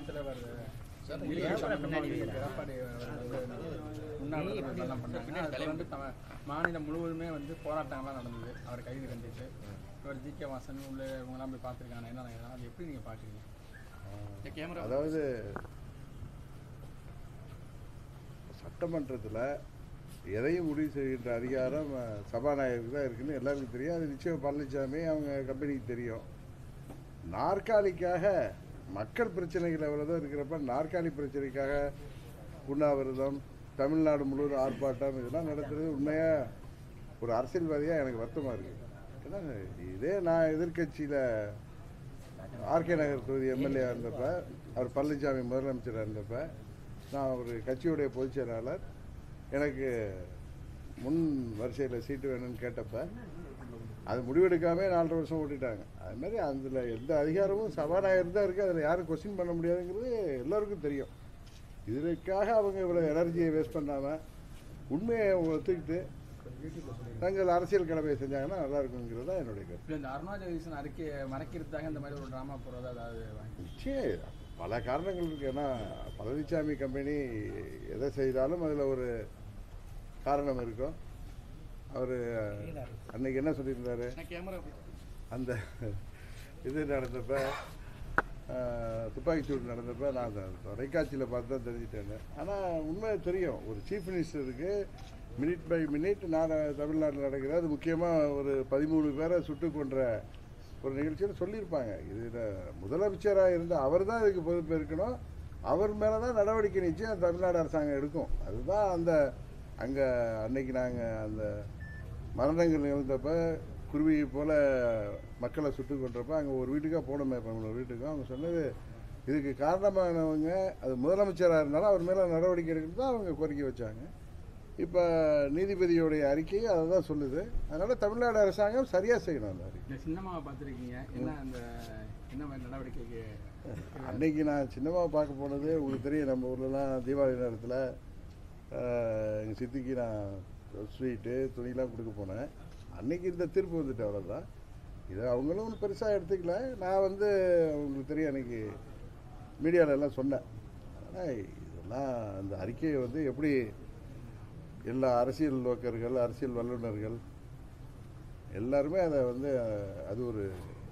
மாநில தலைவர் இயக்க சம்பந்தமா எடப்பாடி அவர்கள் வந்து உண்ணாவிரதம் எல்லாம் பண்ணாங்க அது வந்து தம- மாநிலம் முழுவதுமே வந்து போராட்டங்கள்லாம் நடந்தது அவர் கைது கண்டித்து இவர் ஜி கே வாசன் உள்ள இவங்கெல்லாம் போய் பார்த்துருக்காங்க என்ன நினைக்கிறோம் அது எப்படி நீங்கள் பார்க்குறீங்க கேமரா அதாவது சட்டமன்றத்தில் எதையும் முடிவு செய்கின்ற அதிகாரம் அஹ், சபாநாயகருக்கு தான் இருக்குன்னு எல்லாருக்கும் தெரியும் அது நிச்சயம் பழனிசாமி அவங்க கம்பெனிக்கு தெரியும் நாற்காலிக்காக மக்கள் பிரச்சனைகள் எவ்வளோதான் இருக்கிறப்ப நாற்காலி பிரச்சனைக்காக உண்ணாவிரதம் தமிழ்நாடு முழுவதும் ஆர்ப்பாட்டம் இதெல்லாம் நடத்துறது உண்மையாக ஒரு அரசியல்வாதியாக எனக்கு வருத்தமாக இருக்குது ஏன்னா இதே நான் எதிர்க்கட்சியில் ஆர்கே நகர் தொகுதி எம்எல்ஏ இருந்தப்ப அவர் பழனிசாமி முதலமைச்சராக இருந்தப்ப நான் ஒரு கட்சியுடைய பொதுச் செயலாளர் எனக்கு முன் வரிசையில் சீட்டு வேணும்னு கேட்டப்ப அது முடிவெடுக்காம நாலரை வருஷம் ஓட்டிட்டாங்க அது மாதிரி அதில் எந்த அதிகாரமும் சபாநாயகர் தான் இருக்குது அதில் யாரும் கொஸ்டின் பண்ண முடியாதுங்கிறது எல்லாருக்கும் தெரியும் இதற்காக அவங்க இவ்வளோ எனர்ஜியை வேஸ்ட் பண்ணாமல் உண்மையை அவங்க ஒத்துக்கிட்டு தங்கள் அரசியல் கடமையை செஞ்சாங்கன்னா நல்லா இருக்குங்கிறது தான் என்னுடைய கருத்து இப்போ இந்த அருணா ஜெகதீசன் அறிக்கையை மறைக்கிறதுக்காக இந்த மாதிரி ஒரு ட்ராமா போடுறது அதாவது வாங்கி நிச்சயம் பல காரணங்கள் இருக்கு ஏன்னா பழனிசாமி கம்பெனி எதை செய்தாலும் அதில் ஒரு காரணம் இருக்கும் அவர் அன்னைக்கு என்ன சொல்லியிருந்தாரு கேமரா அந்த இது நடந்தப்ப ஆஹ், துப்பாக்கிச்சூடு நடந்தப்ப நான் அந்த தொலைக்காட்சியில் பார்த்து தான் தெரிஞ்சுட்டேன் ஆனால் உண்மை தெரியும் ஒரு சீஃப் மினிஸ்டருக்கு மினிட் பை மினிட் நான் தமிழ்நாட்டில் நடக்கிற அது முக்கியமாக ஒரு பதிமூணு பேரை சுட்டு கொன்ற ஒரு நிகழ்ச்சியில் சொல்லியிருப்பாங்க இதில் முதலமைச்சராக இருந்த அவர் தான் இதுக்கு பொறுப்பேற்கணும் அவர் மேலே தான் நடவடிக்கை நிச்சயம் தமிழ்நாடு அரசாங்கம் எடுக்கும் அதுதான் அந்த அங்கே அன்னைக்கு நாங்கள் அந்த மரணங்கள் நிகழ்ந்தப்ப குருவியை போல் மக்களை சுட்டு கொன்றப்ப அங்கே ஒரு வீட்டுக்காக போனோமே பதினோரு வீட்டுக்கும் அவங்க சொன்னது இதுக்கு காரணமானவங்க அது முதலமைச்சராக இருந்தாலும் அவர் மேலே நடவடிக்கை எடுக்கிறது தான் அவங்க கோரிக்கை வச்சாங்க இப்போ நீதிபதியோடைய அறிக்கை அதை தான் சொல்லுது அதனால் தமிழ்நாடு அரசாங்கம் சரியாக செய்யணும் அந்த அறிக்கை இந்த சின்னம்மாவை பார்த்துருக்கீங்க என்ன அந்த என்ன மாதிரி நடவடிக்கைக்கு அன்னைக்கு நான் சின்னமாக பார்க்க போனது உங்களுக்கு தெரியும் நம்ம ஊர்லலாம் தீபாவளி நேரத்தில் எங்கள் சித்திக்கு நான் ஸ்வீட்டு துணிலாம் கொடுக்க போனேன் அன்னைக்கு இந்த தீர்ப்பு வந்துட்டு அவ்வளோதான் இதை அவங்களும் ஒன்றும் பெருசாக எடுத்துக்கல நான் வந்து உங்களுக்கு தெரியும் அன்னைக்கு மீடியாவில் எல்லாம் சொன்னேன் ஆனால் இதெல்லாம் அந்த அறிக்கையை வந்து எப்படி எல்லா அரசியல் நோக்கர்கள் அரசியல் வல்லுநர்கள் எல்லாருமே அதை வந்து அது ஒரு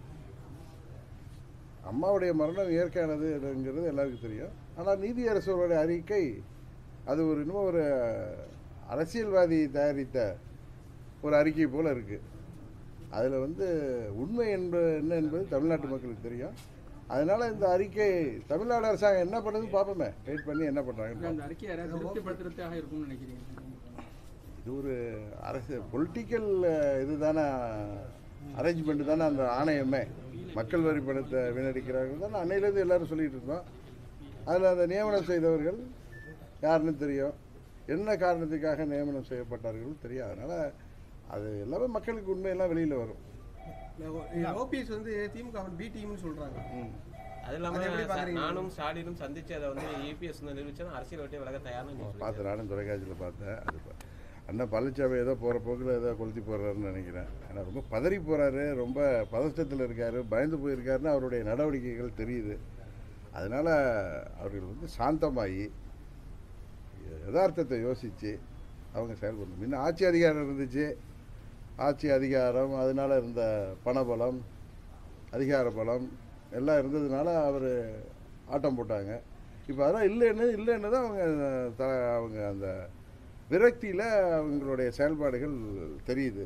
அம்மாவுடைய மரணம் இயற்கையானதுங்கிறது எல்லாருக்கும் தெரியும் ஆனால் நீதியரசருடைய அறிக்கை அது ஒரு இன்னும் ஒரு அரசியல்வாதி தயாரித்த ஒரு அறிக்கை போல் இருக்குது அதில் வந்து உண்மை என்பது என்ன என்பது தமிழ்நாட்டு மக்களுக்கு தெரியும் அதனால் இந்த அறிக்கை தமிழ்நாடு அரசாங்கம் என்ன பண்ணுதுன்னு பார்ப்போமே வெயிட் பண்ணி என்ன பண்ணுறாங்க அந்த அறிக்கையை யாராவது திருப்திப்படுத்துறதுக்காக இருக்கும்னு நினைக்கிறீங்க இது ஒரு அரசு பொலிட்டிக்கல் இதுதானே அரேஞ்ச்மெண்ட் தானே அந்த ஆணையமே மக்கள் வரி பணத்தை வீணடிக்கிறார்கள் தானே அன்னையிலேருந்து எல்லாரும் சொல்லிட்டு இருந்தோம் அதில் அந்த நியமனம் செய்தவர்கள் யாருன்னு தெரியும் என்ன காரணத்துக்காக நியமனம் செய்யப்பட்டார்கள் தெரியும் அதனால் அது எல்லாமே மக்களுக்கு உண்மையெல்லாம் வெளியில் வரும் ஓபிஎஸ் வந்து திமுக பி டீம்னு சொல்றாங்க ம். அது அது எப்படி இல்லாம பாக்குறீங்க? நானும் ஸ்டாலினும் சந்திச்சு அதை வந்து ஏபிஎஸ் வந்து நிரூபிச்சா அரசியல் விட்டு விலக தயார்னு நீங்க சொல்லிருக்கீங்க. பார்த்தேன் நானும் தொலைக்காட்சியில் பார்த்தேன் அது ப- அண்ணன் பழனிசாமி ஏதோ போகிற போக்கில் ஏதோ கொளுத்தி போடுறாருன்னு நினைக்கிறேன் ஆனால் ரொம்ப பதறி போகிறாரு ரொம்ப பதஷ்டத்தில் இருக்கார் பயந்து போயிருக்காருன்னு அவருடைய நடவடிக்கைகள் தெரியுது அதனால் அவர்கள் வந்து சாந்தமாகி யதார்த்தத்தை யோசித்து அவங்க செயல்படணும் முன்ன ஆட்சி அதிகாரம் இருந்துச்சு ஆட்சி அதிகாரம் அதனால் இருந்த பணபலம் அதிகார பலம் எல்லாம் இருந்ததுனால அவர் ஆட்டம் போட்டாங்க இப்போ அதெல்லாம் இல்லைன்னு இல்லைன்னு தான் அவங்க த அவங்க அந்த விரக்தியில் அவங்களுடைய செயல்பாடுகள் தெரியுது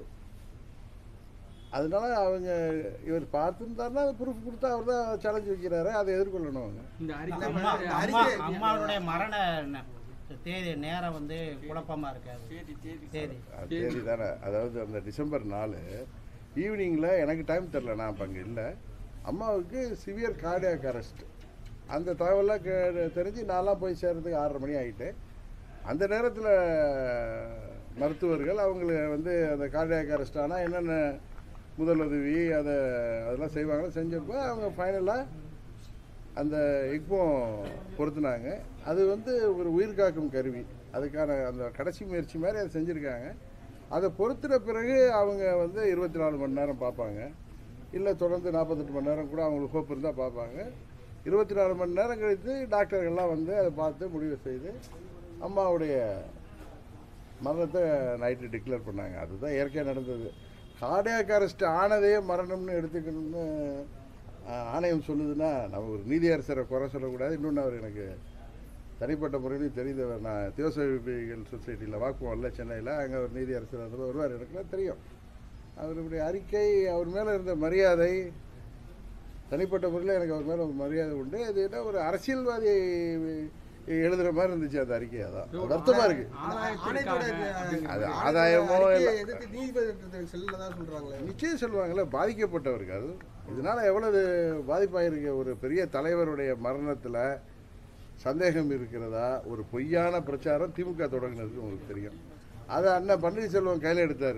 அதனால அவங்க இவர் பார்த்துருந்தாருன்னா ப்ரூஃப் கொடுத்தா அவர் தான் சேலஞ்ச் வைக்கிறாரு அதை எதிர்கொள்ளணும் அவங்க இந்த அறிக்கை அம்மா வந்து அம்மா அம்மாவுடைய மரண ந- தேதி நேரம் வந்து குழப்பமா இருக்காது தேதி அது தேதி தானே அதாவது அந்த டிசம்பர் நாலு ஈவினிங்கில் எனக்கு டைம் தெரில நான் அப்போ அங்கே இல்லை அம்மாவுக்கு சிவியர் கார்டியாக் அரெஸ்ட் அந்த தகவலாம் கே தெரிஞ்சு நான்லாம் போய் சேர்றதுக்கு ஆறரை மணி ஆகிட்டு அந்த நேரத்தில் மருத்துவர்கள் அவங்கள வந்து அந்த கார்டியாக் அரெஸ்ட் ஆனால் என்னென்ன முதலுதவி அதை அதெல்லாம் செய்வாங்களோ செஞ்சப்போ அவங்க ஃபைனலாக அந்த எக்மோ பொருத்துனாங்க அது வந்து ஒரு உயிர் காக்கும் கருவி அதுக்கான அந்த கடைசி முயற்சி மாதிரி அதை செஞ்சுருக்காங்க அதை பொறுத்துன பிறகு அவங்க வந்து இருபத்தி நாலு மணி நேரம் பார்ப்பாங்க இல்லை தொடர்ந்து நாற்பத்தெட்டு மணி நேரம் கூட அவங்களுக்கு ஹோப் இருந்தால் பார்ப்பாங்க இருபத்தி நாலு மணி நேரம் கழித்து டாக்டர்கள்லாம் வந்து அதை பார்த்து முடிவு செய்து அம்மாவுடைய மரணத்தை நைட்டு டிக்ளேர் பண்ணாங்க அதுதான் இயற்கையாக நடந்தது கார்டியாக் அரெஸ்ட் ஆனதே மரணம்னு எடுத்துக்கணும்னு ஆஹ், ஆணையம் சொல்லுதுன்னா நம்ம ஒரு நீதியரசரை குறை சொல்லக்கூடாது இன்னொன்று அவர் எனக்கு தனிப்பட்ட முறையிலும் தெரிந்தவர் நான் தியோசபிகள் சொசைட்டியில் வாக்குவோம்ல சென்னையில் அங்கே ஒரு நீதியரசர் வந்து வருவார் எனக்குலாம் தெரியும் அவருடைய அறிக்கை அவர் மேலே இருந்த மரியாதை தனிப்பட்ட முறையில் எனக்கு அவர் மேலே ஒரு மரியாதை உண்டு அது என்ன ஒரு அரசியல்வாதி எழுதுகிற மாதிரி இருந்துச்சு அந்த அறிக்கை அதான் வருத்தமாக இருக்குது ஆணையத்தோட அது ஆணையத்தோட ஆதாயமோ அறிக்கையை இல்லை. எதிர்த்து நீதிபதி செல்லதா சொல்றாங்களே நிச்சயம் சொல்லுவாங்கல்ல பாதிக்கப்பட்டவர்கள் இதனால் எவ்வளவு பாதிப்பாயிருக்க ஒரு பெரிய தலைவருடைய மரணத்தில் சந்தேகம் இருக்கிறதா ஒரு பொய்யான பிரச்சாரம் திமுக தொடங்கினது உங்களுக்கு தெரியும் அதை அண்ணன் பன்னீர்செல்வம் கையில் எடுத்தார்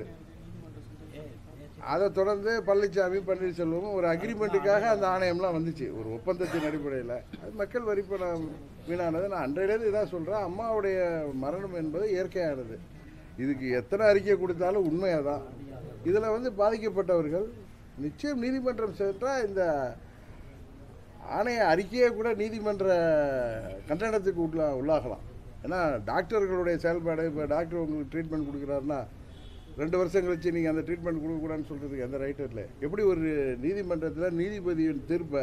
அதை தொடர்ந்து பழனிசாமி பன்னீர்செல்வமும் ஒரு அக்ரிமெண்ட்டுக்காக அந்த ஆணையம்லாம் வந்துச்சு ஒரு ஒப்பந்தத்தின் அடிப்படையில் அது மக்கள் வரி பணம் வீணானது நான் அன்றையிலேருந்து இதான் சொல்கிறேன் அம்மாவுடைய மரணம் என்பது இயற்கையானது இதுக்கு எத்தனை அறிக்கை கொடுத்தாலும் உண்மையாக தான் இதில் வந்து பாதிக்கப்பட்டவர்கள் நிச்சயம் நீதிமன்றம் சென்றால் இந்த ஆணைய அறிக்கையை கூட நீதிமன்ற கண்டனத்துக்கு உள்ளா உள்ளாகலாம் ஏன்னா டாக்டர்களுடைய செயல்பாடு இப்போ டாக்டர் உங்களுக்கு ட்ரீட்மெண்ட் கொடுக்குறாருன்னா ரெண்டு வருஷம் கழிச்சு நீங்கள் அந்த ட்ரீட்மெண்ட் கொடுக்கக்கூடாதுன்னு சொல்கிறதுக்கு எந்த ரைட்டும் இல்லை எப்படி ஒரு நீதிமன்றத்தில் நீதிபதியின் தீர்ப்பை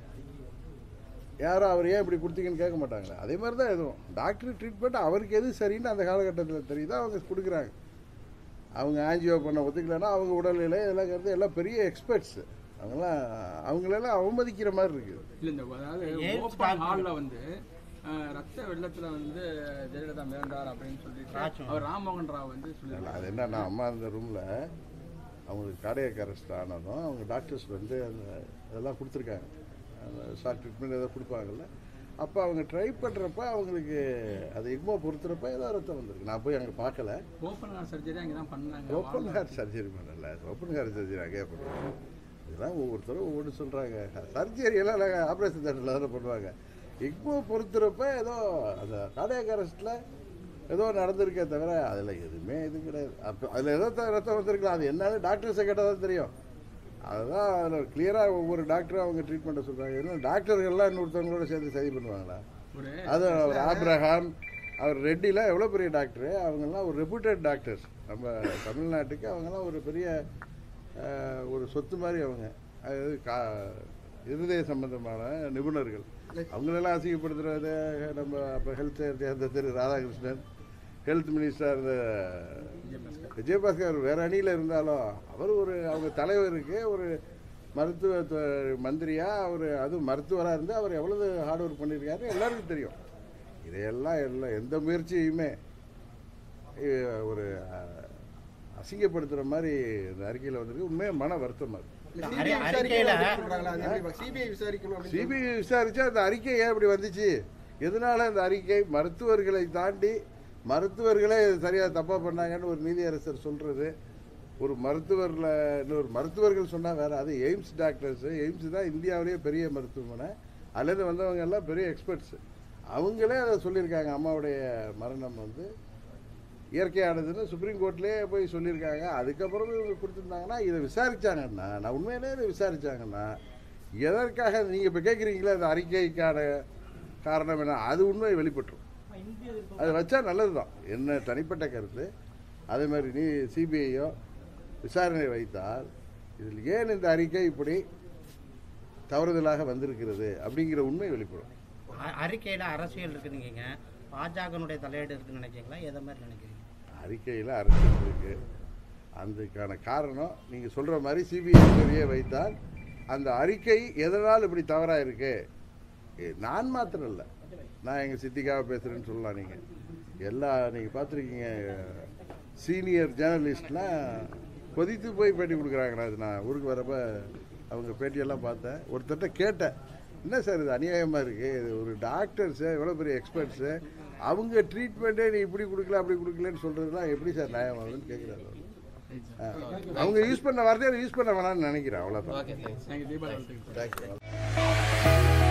யாரும் அவர் ஏன் இப்படி கொடுத்தீங்கன்னு கேட்க மாட்டாங்களே அதே மாதிரி தான் எதுவும் டாக்டர் ட்ரீட்மெண்ட் அவருக்கு எது சரின்னு அந்த காலகட்டத்தில் தெரியுதோ அவங்க கொடுக்குறாங்க அவங்க ஆஞ்சியோ பண்ண ஒத்துக்கலைன்னா அவங்க உடல்நிலை இதெல்லாம் கருத்து எல்லாம் பெரிய எக்ஸ்பர்ட்ஸ் அவங்களாம் அவங்களெல்லாம் அவமதிக்கிற மாதிரி இருக்குது இல்ல இந்த அதாவது ஏன் ஓப்பன் start ஹாலில் வந்து அஹ், ரத்த வெள்ளத்துல வந்து ஜெயலலிதா மிரண்டார் அப்படின்னு சொல்லிட்டு ராஜு. அவர் ராம்மோகன் ராவ் வந்து இல்ல, சொல்லியிருக்காரு அது என்னன்னா அம்மா இருந்த ரூமில் அவங்களுக்கு கார்டியக் அரெஸ்ட் ஆனதும் அவங்க டாக்டர்ஸ் வந்து அந்த இதெல்லாம் கொடுத்துருக்காங்க அந்த ஷார்ட் ட்ரீட்மெண்ட் ஏதோ கொடுப்பாங்கல்ல அப்போ அவங்க ட்ரை பண்ணுறப்ப அவங்களுக்கு அது எக்மோ பொறுத்துறப்ப ஏதோ ரத்தம் வந்திருக்கு நான் போய் அங்கே பார்க்கல ஓப்பன் ஹார்ட் சர்ஜரி அங்கே தான் பண்ணாங்க ஓப்பன் ஹார்ட் சர்ஜரி பண்ணல ஓப்பன் ஹார்ட் சர்ஜரி அங்கே பண்ணுறோம் இதெல்லாம் ஒவ்வொருத்தரும் ஒவ்வொரு சொல்கிறாங்க சர்ஜரி எல்லாம் நாங்கள் ஆப்ரேஷன் தேட்டரில் தானே பண்ணுவாங்க எக்மோ பொறுத்துறப்ப ஏதோ அந்த கார்டியாக் அரெஸ்ட்டில் ஏதோ நடந்திருக்கே தவிர அதில் எதுவுமே இது கிடையாது அப்போ அதில் ஏதோ த- ரத்தம் வந்திருக்கலாம் அது என்னன்னு டாக்டர்ஸை கேட்டால் தான் தெரியும் அதுதான் அதில் கிளியராக ஒவ்வொரு டாக்டரும் அவங்க ட்ரீட்மெண்ட்டை சொல்கிறாங்க இன்னும் டாக்டர்கள்லாம் இன்னொருத்தவங்களோட சேர்ந்து சரி பண்ணுவாங்களா ஒரு அது அவர் ஆப்ரஹாம் அவர் ரெட்டிலாம் எவ்வளோ பெரிய டாக்டரு அவங்கெல்லாம் ஒரு ரெப்யூட்டட் டாக்டர்ஸ் நம்ம தமிழ்நாட்டுக்கு அவங்கெல்லாம் ஒரு பெரிய அஹ், ஒரு சொத்து மாதிரி அவங்க அதாவது கா இருதய சம்பந்தமான நிபுணர்கள் அவங்களெல்லாம் அசிங்கப்படுத்துறது நம்ம அப்போ ஹெல்த் அந்த திரு ராதாகிருஷ்ணன் ஹெல்த் மினிஸ்டர் இருந்த விஜயபாஸ்கர் வேற அணியில் இருந்தாலும் அவர் ஒரு அவங்க தலைவருக்கு ஒரு மருத்துவ து- மந்திரியா அவர் அதுவும் மருத்துவராக இருந்து அவர் எவ்வளவு ஹார்ட் ஒர்க் பண்ணியிருக்காரு எல்லாருக்கும் தெரியும் இதையெல்லாம் எல்லாம் எந்த முயற்சியுமே அஹ், ஒரு அஹ், அசிங்கப்படுத்துகிற மாதிரி இந்த அறிக்கையில் வந்திருக்கு உண்மையாக மன வருத்தமாக இருக்கு அறி- அறிக்கையில சிபிஐ விசாரிக்கணும் அப்படின்னு சிபிஐ விசாரிச்சா அந்த அறிக்கை ஏன் இப்படி வந்துச்சு எதனால அந்த அறிக்கை மருத்துவர்களை தாண்டி மருத்துவர்களே சரியாக தப்பாக பண்ணாங்கன்னு ஒரு நீதியரசர் சொல்கிறது ஒரு மருத்துவரில் இன்னொரு மருத்துவர்கள் சொன்னால் வேறு அது எய்ம்ஸ் டாக்டர்ஸு எய்ம்ஸ் தான் இந்தியாவிலேயே பெரிய மருத்துவமனை அதுலேருந்து வந்தவங்க எல்லாம் பெரிய எக்ஸ்பர்ட்ஸ் அவங்களே அதை சொல்லியிருக்காங்க அம்மாவுடைய மரணம் வந்து இயற்கையானதுன்னு சுப்ரீம் கோர்ட்லேயே போய் சொல்லியிருக்காங்க அதுக்கப்புறம் இவங்க கொடுத்துருந்தாங்கன்னா இதை விசாரிச்சாங்கன்னா நான் உண்மையிலே இதை விசாரிச்சாங்கன்னா எதற்காக நீங்கள் இப்போ கேட்குறீங்களே அந்த அறிக்கைக்கான காரணம் என்ன அது உண்மை வெளிப்பட்டுரும் அது வச்சா நல்லது தான் என்ன தனிப்பட்ட கருத்து அதே மாதிரி நீ சிபிஐயோ விசாரணை வைத்தால் இதில் ஏன் இந்த அறிக்கை இப்படி தவறுதலாக வந்திருக்கிறது அப்படிங்கிற உண்மை வெளிப்படும் அ- அறிக்கையில அரசியல் இருக்குதுங்க பாஜகனுடைய தலையீடு இருக்குன்னு நினைக்கிறீங்களா எதை மாதிரி நினைக்கிறீங்க அறிக்கையில் அரசியல் இருக்கு அதுக்கான காரணம் நீங்கள் சொல்கிற மாதிரி சிபிஐ என்கொயரியே வைத்தால் அந்த அறிக்கை எதனால் இப்படி தவறாக இருக்கு ஏ, நான் மாத்திரம் இல்லை நான் எங்கள் சித்திக்காக பேசுகிறேன்னு சொல்லலாம் நீங்கள் எல்லா நீங்கள் பார்த்துருக்கீங்க சீனியர் ஜேர்னலிஸ்ட்லாம் கொதித்து போய் பேட்டி கொடுக்குறாங்கண்ணா இது நான் ஊருக்கு வரப்ப அவங்க பேட்டியெல்லாம் பார்த்தேன் ஒருத்தர்கிட்ட கேட்டேன் என்ன சார் இது அநியாயமாக இருக்குது இது ஒரு டாக்டர்ஸு எவ்வளோ பெரிய எக்ஸ்பர்ட்ஸு அவங்க ட்ரீட்மெண்ட்டே நீ இப்படி கொடுக்கல அப்படி கொடுக்கலன்னு சொல்கிறதுலாம் எப்படி சார் நியாயமாகுதுன்னு கேட்குறாரு அவர். ஆ. அவங்க யூஸ் பண்ண வார்த்தையை யூஸ் பண்ண வேணாம்னு நினைக்கிறேன் அவ்வளோதான் ஓகே தேங்க்ஸ் தேங்க்யூ தீபாவளி வாழ்த்துக்கள். தேங்க்யூ